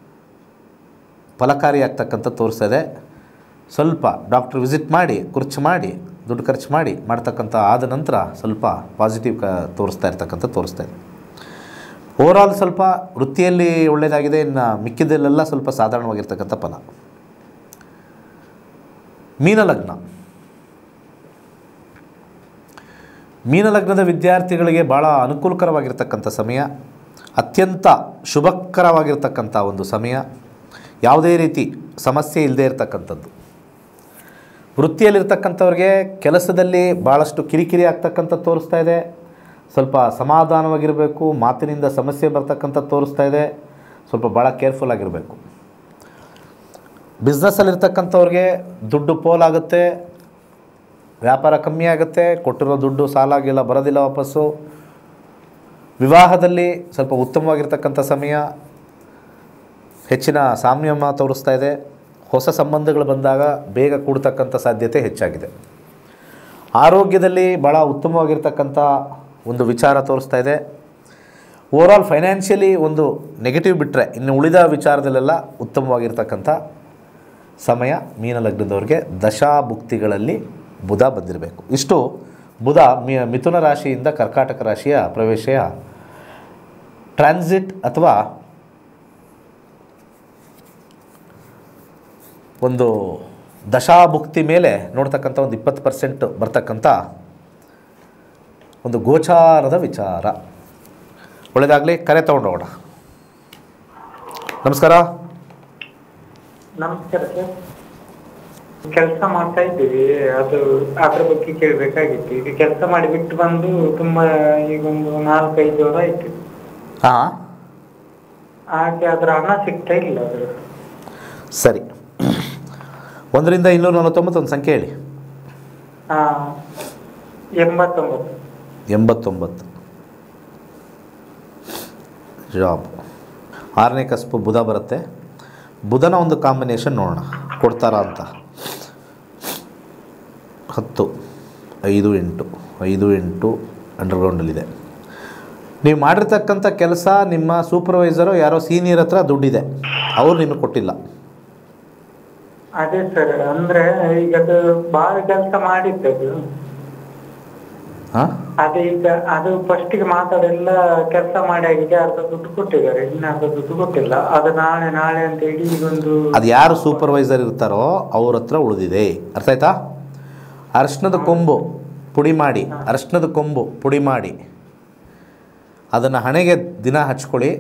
ಫಲಕಾರಿ ಆಗ್ತಕ್ಕಂಥದ್ದು ತೋರಿಸ್ತಾ ಇದೆ ಸ್ವಲ್ಪ ಡಾಕ್ಟ್ರ್ ವಿಸಿಟ್ ಮಾಡಿ ಖರ್ಚು ಮಾಡಿ ದುಡ್ಡು ಖರ್ಚು ಮಾಡಿ ಮಾಡ್ತಕ್ಕಂಥ ಆದ ನಂತರ ಸ್ವಲ್ಪ ಪಾಸಿಟಿವ್ ಕ ತೋರಿಸ್ತಾ ಇರ್ತಕ್ಕಂಥ ತೋರಿಸ್ತಾ ಇದೆ ಓವರಾಲ್ ಸ್ವಲ್ಪ ವೃತ್ತಿಯಲ್ಲಿ ಒಳ್ಳೆಯದಾಗಿದೆ ಇನ್ನು ಮಿಕ್ಕಿದ್ದಲ್ಲೆಲ್ಲ ಸ್ವಲ್ಪ ಸಾಧಾರಣವಾಗಿರ್ತಕ್ಕಂಥ ಫಲ ಮೀನಲಗ್ನ ಮೀನಲಗ್ನದ ವಿದ್ಯಾರ್ಥಿಗಳಿಗೆ ಭಾಳ ಅನುಕೂಲಕರವಾಗಿರ್ತಕ್ಕಂಥ ಸಮಯ ಅತ್ಯಂತ ಶುಭಕರವಾಗಿರ್ತಕ್ಕಂಥ ಒಂದು ಸಮಯ ಯಾವುದೇ ರೀತಿ ಸಮಸ್ಯೆ ಇಲ್ಲದೆ ಇರತಕ್ಕಂಥದ್ದು ವೃತ್ತಿಯಲ್ಲಿರ್ತಕ್ಕಂಥವ್ರಿಗೆ ಕೆಲಸದಲ್ಲಿ ಭಾಳಷ್ಟು ಕಿರಿಕಿರಿ ಆಗ್ತಕ್ಕಂಥ ತೋರಿಸ್ತಾ ಇದೆ ಸ್ವಲ್ಪ ಸಮಾಧಾನವಾಗಿರಬೇಕು ಮಾತಿನಿಂದ ಸಮಸ್ಯೆ ಬರ್ತಕ್ಕಂಥ ತೋರಿಸ್ತಾ ಇದೆ ಸ್ವಲ್ಪ ಭಾಳ ಕೇರ್ಫುಲ್ ಆಗಿರಬೇಕು ಬಿಸ್ನೆಸ್ಸಲ್ಲಿರ್ತಕ್ಕಂಥವ್ರಿಗೆ ದುಡ್ಡು ಪೋಲಾಗುತ್ತೆ ವ್ಯಾಪಾರ ಕಮ್ಮಿ ಆಗುತ್ತೆ ಕೊಟ್ಟಿರೋ ದುಡ್ಡು ಸಾಲಾಗಿಲ್ಲ ಬರೋದಿಲ್ಲ ವಾಪಸ್ಸು ವಿವಾಹದಲ್ಲಿ ಸ್ವಲ್ಪ ಉತ್ತಮವಾಗಿರ್ತಕ್ಕಂಥ ಸಮಯ ಹೆಚ್ಚಿನ ಸಾಮ್ಯಮ ತೋರಿಸ್ತಾ ಇದೆ ಹೊಸ ಸಂಬಂಧಗಳು ಬಂದಾಗ ಬೇಗ ಕೂಡ್ತಕ್ಕಂಥ ಸಾಧ್ಯತೆ ಹೆಚ್ಚಾಗಿದೆ ಆರೋಗ್ಯದಲ್ಲಿ ಭಾಳ ಉತ್ತಮವಾಗಿರ್ತಕ್ಕಂಥ ಒಂದು ವಿಚಾರ ತೋರಿಸ್ತಾ ಇದೆ ಓವರಾಲ್ ಫೈನಾನ್ಷಿಯಲಿ ಒಂದು ನೆಗೆಟಿವ್ ಬಿಟ್ಟರೆ ಇನ್ನು ಉಳಿದ ವಿಚಾರದಲ್ಲೆಲ್ಲ ಉತ್ತಮವಾಗಿರ್ತಕ್ಕಂಥ ಸಮಯ ಮೀನ ಲಗ್ನದವ್ರಿಗೆ ದಶಾಭುಕ್ತಿಗಳಲ್ಲಿ ಬುಧ ಬಂದಿರಬೇಕು ಇಷ್ಟು ಬುಧ ಮಿ ಮಿಥುನ ರಾಶಿಯಿಂದ ಕರ್ಕಾಟಕ ರಾಶಿಯ ಪ್ರವೇಶಯ ಟ್ರಾನ್ಸಿಟ್ ಅಥವಾ ಒಂದು ದಶಾಭುಕ್ತಿ ಮೇಲೆ ನೋಡ್ತಕ್ಕಂಥ ಒಂದು ಇಪ್ಪತ್ತು ಪರ್ಸೆಂಟ್ ಬರ್ತಕ್ಕಂಥ ಒಂದು ಗೋಚಾರದ ವಿಚಾರ ಒಳ್ಳೆಯದಾಗಲಿ ಕರೆ ತೊಗೊಂಡೋಗೋಣ ನಮಸ್ಕಾರ ನಮಸ್ಕಾರ ಸರ್ ಕೆಲಸ ಮಾಡ್ತಾ ಇದ್ದೀವಿ ಅದು ಅದ್ರ ಬಗ್ಗೆ ಕೇಳಬೇಕಾಗಿತ್ತು ಈಗ ಕೆಲಸ ಮಾಡಿ ಬಿಟ್ಟು ಬಂದು ತುಂಬಾ ಈಗ ಒಂದು ನಾಲ್ಕೈದು ವರ್ಷ ಆಯ್ತು ಹಾಂ ಹಾಗೆ ಅದ್ರ ಹಣ ಸಿಗ್ತಾ ಇಲ್ಲ ಅದು ಸರಿ ಒಂದರಿಂದ ಇನ್ನೂರ ನಲವತ್ತೊಂಬತ್ತು ಒಂದು ಸಂಖ್ಯೆ ಹೇಳಿ ಹಾ ಎಂಬತ್ತೊಂಬತ್ತು ಎಂಬತ್ತೊಂಬತ್ತು ಜಾಬ್ ಆರನೇ ಕಸ್ಪು ಬುಧ ಬರುತ್ತೆ ಬುಧನ ಒಂದು ಕಾಂಬಿನೇಷನ್ ನೋಡೋಣ ಕೊಡ್ತಾರಾ ಅಂತ ಹತ್ತು ಐದು ಎಂಟು ಐದು ಎಂಟು ಅಂಡರ್ಗ್ರೌಂಡಲ್ಲಿದೆ ನೀವು ಮಾಡಿರ್ತಕ್ಕಂಥ ಕೆಲಸ ನಿಮ್ಮ ಸೂಪರ್ವೈಸರು ಯಾರೋ ಸೀನಿಯರ್ ಹತ್ರ ದುಡ್ಡಿದೆ ಅವ್ರು ನಿಮಗೆ ಕೊಟ್ಟಿಲ್ಲ ಅದೇ ಸರ್ ಅಂದ್ರೆ ಈಗ ಅದು ಬಾಳ ಕೆಲಸ ಮಾಡಿದ್ದದು ಹಾಂ ಅದೇ ಈಗ ಅದು ಫಸ್ಟ್ ಗೆ ಮಾತಾಡೆಲ್ಲ ಕೆಲಸ ಮಾಡಿ ಆಗಿದೆ ಅರ್ಧ ದುಡ್ಡು ಕೊಟ್ಟಿದ್ದಾರೆ ಇನ್ನು ಅರ್ಧ ದುಡ್ಡು ಕೊಟ್ಟಿಲ್ಲ ಅದು ನಾಳೆ ನಾಳೆ ಅಂತ ಹೇಳಿ ಈಗೊಂದು ಅದು ಯಾರು ಸೂಪರ್ವೈಸರ್ ಇರ್ತಾರೋ ಅವ್ರ ಹತ್ರ ಉಳಿದಿದೆ ಅರ್ಥ ಆಯ್ತಾ ಅರ್ಶಿನದ ಕೊಂಬು ಪುಡಿ ಮಾಡಿ ಅರ್ಶಿನದ ಕೊಂಬು ಪುಡಿ ಮಾಡಿ ಅದನ್ನು ಹಣೆಗೆ ದಿನ ಹಚ್ಕೊಳ್ಳಿ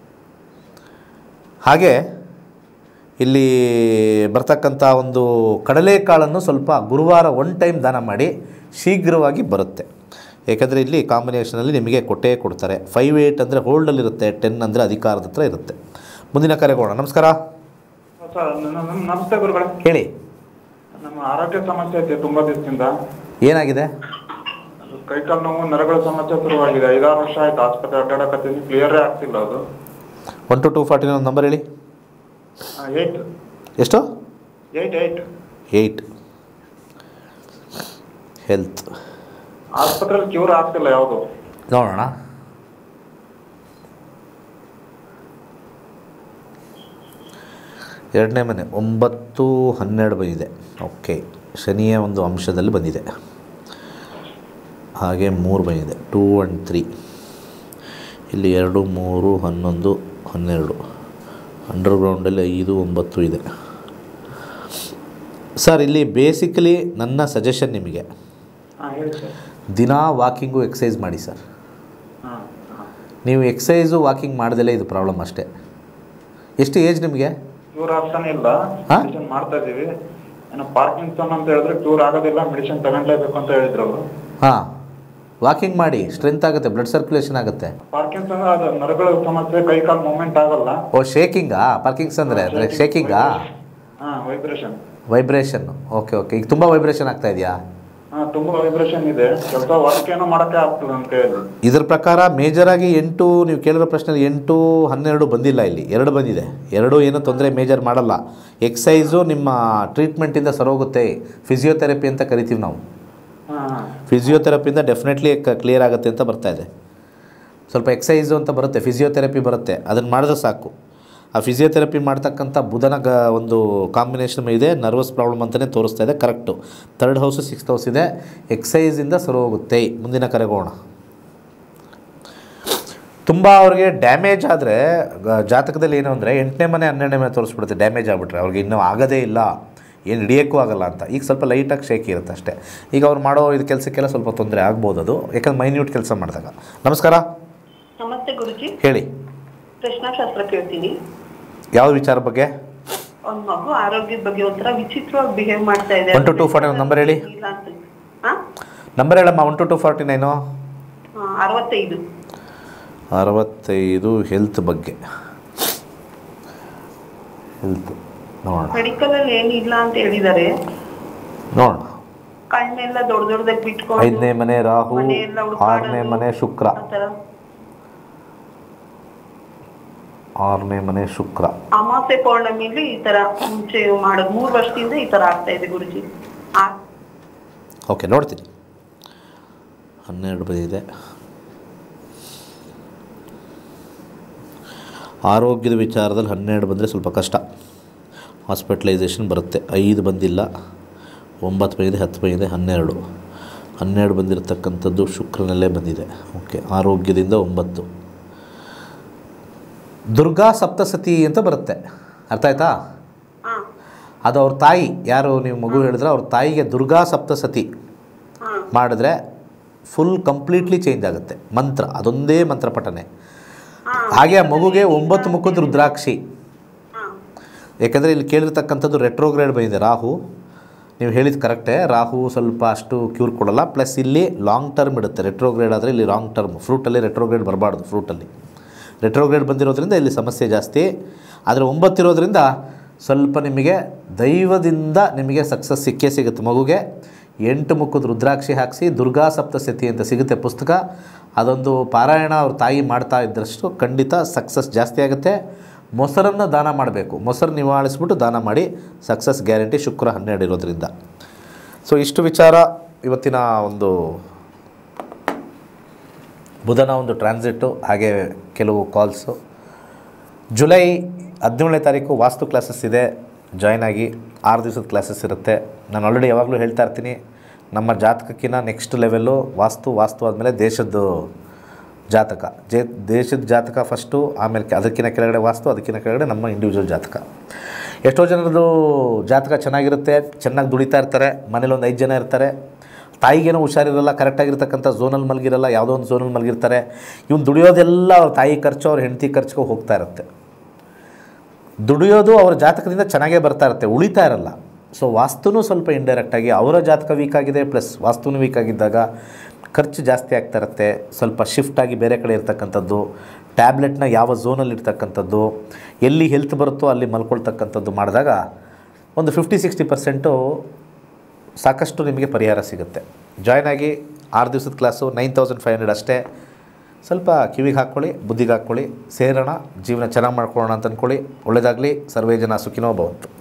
ಹಾಗೆ ಇಲ್ಲಿ ಬರ್ತಕ್ಕಂಥ ಒಂದು ಕಡಲೆಕಾಳನ್ನು ಸ್ವಲ್ಪ ಗುರುವಾರ ಒನ್ ಟೈಮ್ ದಾನ ಮಾಡಿ ಶೀಘ್ರವಾಗಿ ಬರುತ್ತೆ ಏಕೆಂದರೆ ಇಲ್ಲಿ ಕಾಂಬಿನೇಷನಲ್ಲಿ ನಿಮಗೆ ಕೊಟ್ಟೇ ಕೊಡ್ತಾರೆ ಫೈವ್ ಏಯ್ಟ್ ಅಂದರೆ ಹೋಲ್ಡಲ್ಲಿರುತ್ತೆ ಟೆನ್ ಅಂದರೆ ಅಧಿಕಾರದ ಹತ್ರ ಇರುತ್ತೆ ಮುಂದಿನ ಕರೆಗೋಣ ನಮಸ್ಕಾರ ಸರ್ ನ- ನ- ನಮಸ್ತೆ ಗುರುಗಳೇ ಹೇಳಿ ನಮ್ಮ ಆರೋಗ್ಯ ಸಮಸ್ಯೆ ಐತೆ ತುಂಬಾ ದಿವಸದಿಂದ ಏನಾಗಿದೆ ಅದು ಕೈಕಾಲು ನೋವು ನರಗಳ ಸಮಸ್ಯೆ ಶುರುವಾಗಿದೆ ಐದಾರು ವರ್ಷ ಆಯ್ತು ಆಸ್ಪತ್ರೆ ಅಡ್ಡಾಡಕತ್ತೀನಿ ಕ್ಲಿಯರೇ ಆಗ್ತಿಲ್ಲ ಅದು ಒನ್ ಟು ಟೂ ಫಾರ್ಟಿನ ಒಂದು ನಂಬರ್ ಹೇಳಿ ಏಯ್ಟ್ ಎಷ್ಟು ಏಯ್ಟ್ ಏಯ್ಟ್ ಏಯ್ಟ್ ಹೆಲ್ತ್ ಆಸ್ಪತ್ರೆಯಲ್ಲಿ ಕ್ಯೂರ್ ಆಗ್ತಿಲ್ಲ ಯಾವುದು ನೋಡೋಣ ಎರಡನೇ ಮನೆ ಒಂಬತ್ತು ಹನ್ನೆರಡು ಬಂದಿದೆ ಓಕೆ ಶನಿಯ ಒಂದು ಅಂಶದಲ್ಲಿ ಬಂದಿದೆ ಹಾಗೆ ಮೂರು ಬಂದಿದೆ ಟೂ ಆ್ಯಂಡ್ ತ್ರೀ ಇಲ್ಲಿ ಎರಡು ಮೂರು ಹನ್ನೊಂದು ಹನ್ನೆರಡು ಅಂಡರ್ಗ್ರೌಂಡಲ್ಲಿ ಐದು ಒಂಬತ್ತು ಇದೆ ಸರ್ ಇಲ್ಲಿ ಬೇಸಿಕಲಿ ನನ್ನ ಸಜೆಷನ್ ನಿಮಗೆ ಹಾಂ ಹೇಳಿ ಸರ್ ದಿನ ವಾಕಿಂಗು ಎಕ್ಸಸೈಸ್ ಮಾಡಿ ಸರ್ ಹಾಂ ಹಾಂ ನೀವು ಎಕ್ಸಸೈಸು ವಾಕಿಂಗ್ ಮಾಡ್ದಲೇ ಇದು ಪ್ರಾಬ್ಲಮ್ ಅಷ್ಟೇ ಎಷ್ಟು ಏಜ್ ನಿಮಗೆ ಕ್ಯೂರ್ ಆಗ್ತಾನೆ ಇಲ್ಲ ಹಾ? ಮೆಡಿಸಿನ್ ಮಾಡ್ತಾ ಇದೀವಿ ಏನೋ ಪಾರ್ಕಿನ್ಸನ್ ಅಂತ ಹೇಳಿದ್ರೆ ಕ್ಯೂರ್ ಆಗೋದಿಲ್ಲ ಮೆಡಿಸಿನ್ ತಗೊಂಡ್ಲೇಬೇಕು ಅಂತ ಹೇಳಿದ್ರು ಅವರು ಹಾಂ ವಾಕಿಂಗ್ ಮಾಡಿ ಸ್ಟ್ರೆಂತ್ ಆಗುತ್ತೆ ಬ್ಲಡ್ ಸರ್ಕ್ಯುಲೇಷನ್ ಆಗುತ್ತೆ ಪಾರ್ಕಿನ್ಸನ್ ಅದು ನರಗಳ ಸಮಸ್ಯೆ ಕೈಕಾಲು ಮೂವ್ಮೆಂಟ್ ಆಗಲ್ಲ ಓ ಶೇಕಿಂಗಾ ಪಾರ್ಕಿಂಗ್ಸ್ ಅಂದರೆ ಅಂದರೆ ಶೇಕಿಂಗಾ ಹಾಂ ವೈಬ್ರೇಷನ್ ವೈಬ್ರೇಷನ್ ಓಕೆ ಓಕೆ ಈಗ ತುಂಬ ವೈಬ್ರೇಷನ್ ಆಗ್ತಾ ಇದೆಯಾ ಹಾ ತುಂಬಾ ವೈಬ್ರೇಷನ್ ಇದೆ ಕೆಲಸ ವರ್ಕ್ ಏನೋ ಮಾಡಕ್ಕೆ ಆಗ್ತದೆ ನನ್ನ ಕೈಯಲ್ಲಿ ಇದ್ರ ಪ್ರಕಾರ ಮೇಜರಾಗಿ ಎಂಟು ನೀವು ಕೇಳಿರೋ ಪ್ರಶ್ನೆಯಲ್ಲಿ ಎಂಟು ಹನ್ನೆರಡು ಬಂದಿಲ್ಲ ಇಲ್ಲಿ ಎರಡು ಬಂದಿದೆ ಎರಡು ಏನೂ ತೊಂದರೆ ಮೇಜರ್ ಮಾಡಲ್ಲ ಎಕ್ಸೈಸು ನಿಮ್ಮ ಟ್ರೀಟ್ಮೆಂಟಿಂದ ಸರೋಗುತ್ತೆ ಫಿಸಿಯೋಥೆರಪಿ ಅಂತ ಕರಿತೀವಿ ನಾವು ಹಾ ಫಿಸಿಯೋಥೆರಪಿಯಿಂದ ಡೆಫಿನೆಟ್ಲಿ ಕ್ಲಿಯರ್ ಆಗುತ್ತೆ ಅಂತ ಬರ್ತಾ ಇದೆ ಸ್ವಲ್ಪ ಎಕ್ಸೈಸು ಅಂತ ಬರುತ್ತೆ ಫಿಸಿಯೋಥೆರಪಿ ಬರುತ್ತೆ ಅದನ್ನು ಮಾಡಿದ್ರೆ ಸಾಕು ಆ ಫಿಸಿಯೋಥೆರಪಿ ಮಾಡ್ತಕ್ಕಂಥ ಬುಧನ ಗ ಒಂದು ಕಾಂಬಿನೇಷನ್ ಇದೆ ನರ್ವಸ್ ಪ್ರಾಬ್ಲಮ್ ಅಂತಲೇ ತೋರಿಸ್ತಾ ಇದೆ correct third house sixth house ಇದೆ ಎಕ್ಸೈಸಿಂದ ಸರಿ ಹೋಗುತ್ತೆ ಮುಂದಿನ ಕರೆಗೋಣ ತುಂಬ ಅವ್ರಿಗೆ ಡ್ಯಾಮೇಜ್ ಆದರೆ ಜಾತಕದಲ್ಲಿ ಏನು ಅಂದರೆ ಎಂಟನೇ ಮನೆ ಹನ್ನೆರಡನೇ ಮನೆ ತೋರಿಸ್ಬಿಡುತ್ತೆ ಡ್ಯಾಮೇಜ್ ಆಗಿಬಿಟ್ರೆ ಅವ್ರಿಗೆ ಇನ್ನೂ ಆಗೋದೇ ಇಲ್ಲ ಏನು ಹಿಡಿಯೋಕ್ಕೂ ಆಗಲ್ಲ ಅಂತ ಈಗ ಸ್ವಲ್ಪ ಲೈಟಾಗಿ ಶೇಕ್ ಇರುತ್ತೆ ಅಷ್ಟೇ ಈಗ ಅವ್ರು ಮಾಡೋ ಇದು ಕೆಲಸಕ್ಕೆಲ್ಲ ಸ್ವಲ್ಪ ತೊಂದರೆ ಆಗ್ಬೋದು ಅದು ಯಾಕಂದ್ರೆ ಮೈನ್ಯೂಟ್ ಕೆಲಸ ಮಾಡಿದಾಗ ನಮಸ್ಕಾರ ನಮಸ್ತೆ ಗುರುಜಿ ಹೇಳಿ ಪ್ರಶ್ನಾಶಾಸ್ತ್ರ ಕೇಳ್ತೀನಿ ಯಾವ ವಿಚಾರ ಬಗ್ಗೆ ಒಂದ್ ಮಗು ಆರೋಗ್ಯದ ಬಗ್ಗೆ ಒಂಥರ ವಿಚಿತ್ರವಾಗಿ ಬಿಹೇವ್ ಮಾಡ್ತಾ ಇದೆ One to two forty ಒಂದು number ಹೇಳಿ. ಇಲ್ಲ ಅಂತ ಹಾ? ನಂಬರ್ ಹೇಳಮ್ಮ one two two forty nine ಹಾ, ಅರವತ್ತೈದು ಅರವತ್ತೈದು ಹೆಲ್ತ್ ಬಗ್ಗೆ ಹೆಲ್ತ್ ನೋಡೋಣ ಮೆಡಿಕಲ್ ಅಲ್ಲಿ ಏನು ಇಲ್ಲ ಅಂತ ಹೇಳಿದ್ದಾರೆ ನೋಡೋಣ ಕಣ್ಣೆಲ್ಲ ದೊಡ್ಡ ದೊಡ್ಡದಾಗಿ ಬಿಟ್ಕೊಂಡು ಐದನೇ ಮನೆ ರಾಹು ಮನೆ ಎಲ್ಲ ಹುಡುಕಾಡೋದು, ಆರನೇ ಮನೆ ಶುಕ್ರ ಆ ಥರ. ಆರನೇ ಮನೆ ಶುಕ್ರ ಅಮಾಸೆ ಪೌರ್ಣಮಿಲಿ ಈ ತರ ಮುಂಚೆ ಮಾಡೋದು ಮೂರ್ ವರ್ಷದಿಂದ ಈ ತರ ಆಗ್ತಾ ಇದೆ ಗುರುಜಿ ಆ ಓಕೆ ನೋಡ್ತೀನಿ ಹನ್ನೆರಡು ಬಂದಿದೆ ಆರೋಗ್ಯದ ವಿಚಾರದಲ್ಲಿ ಹನ್ನೆರಡು ಬಂದರೆ ಸ್ವಲ್ಪ ಕಷ್ಟ ಹಾಸ್ಪಿಟ್ಲೈಸೇಷನ್ ಬರುತ್ತೆ ಐದು ಬಂದಿಲ್ಲ ಒಂಬತ್ತು ಬಂದಿದೆ ಹತ್ತು ಬಂದಿದೆ ಹನ್ನೆರಡು ಹನ್ನೆರಡು ಬಂದಿರತಕ್ಕಂಥದ್ದು ಶುಕ್ರನಲ್ಲೇ ಬಂದಿದೆ ಓಕೆ ಆರೋಗ್ಯದಿಂದ ಒಂಬತ್ತು ದುರ್ಗಾ ಸಪ್ತಸತಿ ಅಂತ ಬರುತ್ತೆ ಅರ್ಥ ಆಯ್ತಾ ಹಾ ಅದು ಅವ್ರ ತಾಯಿ ಯಾರು ನೀವು ಮಗು ಹೇಳಿದ್ರೆ ಅವ್ರ ತಾಯಿಗೆ ದುರ್ಗಾ ಸಪ್ತಸತಿ ಹಾ ಮಾಡಿದ್ರೆ ಫುಲ್ ಕಂಪ್ಲೀಟ್ಲಿ ಚೇಂಜ್ ಆಗುತ್ತೆ ಮಂತ್ರ ಅದೊಂದೇ ಮಂತ್ರ ಪಠನೆ ಹಾ ಹಾಗೆ ಆ ಮಗುಗೆ ಒಂಬತ್ತು ಮುಖದ ರುದ್ರಾಕ್ಷಿ ಹಾ ಯಾಕಂದರೆ ಇಲ್ಲಿ ಕೇಳಿರ್ತಕ್ಕಂಥದ್ದು ರೆಟ್ರೋಗ್ರೇಡ್ ಬಂದಿದೆ ರಾಹು ನೀವು ಹೇಳಿದ ಕರೆಕ್ಟೇ ರಾಹು ಸ್ವಲ್ಪ ಅಷ್ಟು ಕ್ಯೂರ್ ಕೊಡಲ್ಲ ಪ್ಲಸ್ ಇಲ್ಲಿ ಲಾಂಗ್ ಟರ್ಮ್ ಇಡುತ್ತೆ ರೆಟ್ರೋಗ್ರೇಡ್ ಆದರೆ ಇಲ್ಲಿ ಲಾಂಗ್ ಟರ್ಮ್ ಫ್ರೂಟಲ್ಲಿ ರೆಟ್ರೋಗ್ರೇಡ್ ಬರಬಾರ್ದು ಫ್ರೂಟಲ್ಲಿ ರೆಟ್ರೋಗ್ರೇಡ್ ಬಂದಿರೋದ್ರಿಂದ ಇಲ್ಲಿ ಸಮಸ್ಯೆ ಜಾಸ್ತಿ ಆದರೆ ಒಂಬತ್ತಿರೋದ್ರಿಂದ ಸ್ವಲ್ಪ ನಿಮಗೆ ದೈವದಿಂದ ನಿಮಗೆ ಸಕ್ಸಸ್ ಸಿಕ್ಕೇ ಸಿಗುತ್ತೆ ಮಗುಗೆ ಎಂಟು ಮುಖದ ರುದ್ರಾಕ್ಷಿ ಹಾಕಿಸಿ ದುರ್ಗಾ ಸಪ್ತಸತಿ ಅಂತ ಸಿಗುತ್ತೆ ಪುಸ್ತಕ ಅದೊಂದು ಪಾರಾಯಣ ಅವ್ರ ತಾಯಿ ಮಾಡ್ತಾ ಇದ್ದರಷ್ಟು ಖಂಡಿತ ಸಕ್ಸಸ್ ಜಾಸ್ತಿ ಆಗುತ್ತೆ ಮೊಸರನ್ನು ದಾನ ಮಾಡಬೇಕು ಮೊಸರು ನಿವಾಳಿಸ್ಬಿಟ್ಟು ದಾನ ಮಾಡಿ ಸಕ್ಸಸ್ ಗ್ಯಾರಂಟಿ ಶುಕ್ರ ಹನ್ನೆರಡು ಇರೋದ್ರಿಂದ ಸೊ ಇಷ್ಟು ವಿಚಾರ ಇವತ್ತಿನ ಒಂದು ಬುಧನ ಒಂದು ಟ್ರಾನ್ಸಿಟ್ಟು ಹಾಗೆ ಕೆಲವು ಕಾಲ್ಸು ಜುಲೈ ಹದಿನೇಳನೇ ತಾರೀಕು ವಾಸ್ತು ಕ್ಲಾಸಸ್ ಇದೆ ಜಾಯ್ನ್ ಆಗಿ ಆರು ದಿವಸದ ಕ್ಲಾಸಸ್ ಇರುತ್ತೆ ನಾನು ಆಲ್ರೆಡಿ ಯಾವಾಗಲೂ ಹೇಳ್ತಾ ಇರ್ತೀನಿ ನಮ್ಮ ಜಾತಕಕ್ಕಿಂತ ನೆಕ್ಸ್ಟ್ ಲೆವೆಲ್ಲು ವಾಸ್ತು ವಾಸ್ತು ಆದಮೇಲೆ ದೇಶದ್ದು ಜಾತಕ ಜೇ ದೇಶದ ಜಾತಕ ಫಸ್ಟು ಆಮೇಲೆ ಕೆ- ಅದಕ್ಕಿಂತ ಕೆಳಗಡೆ ವಾಸ್ತು ಅದಕ್ಕಿಂತ ಕೆಳಗಡೆ ನಮ್ಮ ಇಂಡಿವಿಜುವಲ್ ಜಾತಕ ಎಷ್ಟೋ ಜನರದು ಜಾತಕ ಚೆನ್ನಾಗಿರುತ್ತೆ ಚೆನ್ನಾಗಿ ದುಡಿತಾ ಇರ್ತಾರೆ ಮನೇಲಿ ಒಂದು ಐದು ಜನ ಇರ್ತಾರೆ ತಾಯಿಗೇನೋ ಹುಷಾರಿರಲ್ಲ ಕರೆಕ್ಟಾಗಿರ್ತಕ್ಕಂಥ ಝೋನಲ್ಲಿ ಮಲಗಿರಲ್ಲ ಯಾವುದೋ ಒಂದು ಝೋನಲ್ಲಿ ಮಲಗಿರ್ತಾರೆ ಇವ್ನು ದುಡಿಯೋದೆಲ್ಲ ಅವ್ರ ತಾಯಿ ಖರ್ಚು ಅವ್ರ ಹೆಂಡತಿ ಖರ್ಚಿಗೆ ಹೋಗ್ತಾ ಇರುತ್ತೆ ದುಡಿಯೋದು ಅವರ ಜಾತಕದಿಂದ ಚೆನ್ನಾಗೇ ಬರ್ತಾ ಇರುತ್ತೆ ಉಳಿತಾ ಇರಲ್ಲ ಸೊ ವಾಸ್ತುನೂ ಸ್ವಲ್ಪ ಇಂಡೈರೆಕ್ಟಾಗಿ ಅವರ ಜಾತಕ ವೀಕ್ ಆಗಿದೆ ಪ್ಲಸ್ ವಾಸ್ತುನೂ ವೀಕ್ ಆಗಿದ್ದಾಗ ಖರ್ಚು ಜಾಸ್ತಿ ಆಗ್ತಾ ಇರುತ್ತೆ ಸ್ವಲ್ಪ ಶಿಫ್ಟ್ ಆಗಿ ಬೇರೆ ಕಡೆ ಇರ್ತಕ್ಕಂಥದ್ದು ಟ್ಯಾಬ್ಲೆಟ್ನ ಯಾವ ಝೋನಲ್ಲಿ ಇರ್ತಕ್ಕಂಥದ್ದು ಎಲ್ಲಿ ಹೆಲ್ತ್ ಬರುತ್ತೋ ಅಲ್ಲಿ ಮಲ್ಕೊಳ್ತಕ್ಕಂಥದ್ದು ಮಾಡಿದಾಗ ಒಂದು ಫಿಫ್ಟಿ ಸಿಕ್ಸ್ಟಿ ಪರ್ಸೆಂಟು ಸಾಕಷ್ಟು ನಿಮಗೆ ಪರಿಹಾರ ಸಿಗುತ್ತೆ ಜಾಯ್ನ್ ಆಗಿ ಆರು ದಿವಸದ class nine thousand five hundred ಅಷ್ಟೇ ಸ್ವಲ್ಪ ಕಿವಿಗೆ ಹಾಕ್ಕೊಳ್ಳಿ ಬುದ್ಧಿಗೆ ಹಾಕ್ಕೊಳ್ಳಿ ಸೇರೋಣ ಜೀವನ ಚೆನ್ನಾಗಿ ಮಾಡ್ಕೊಳ್ಳೋಣ ಅಂತ ಅಂದ್ಕೊಳ್ಳಿ ಒಳ್ಳೆಯದಾಗಲಿ ಸರ್ವೇ ಜನ ಸುಖಿನೋ ಭವಂತು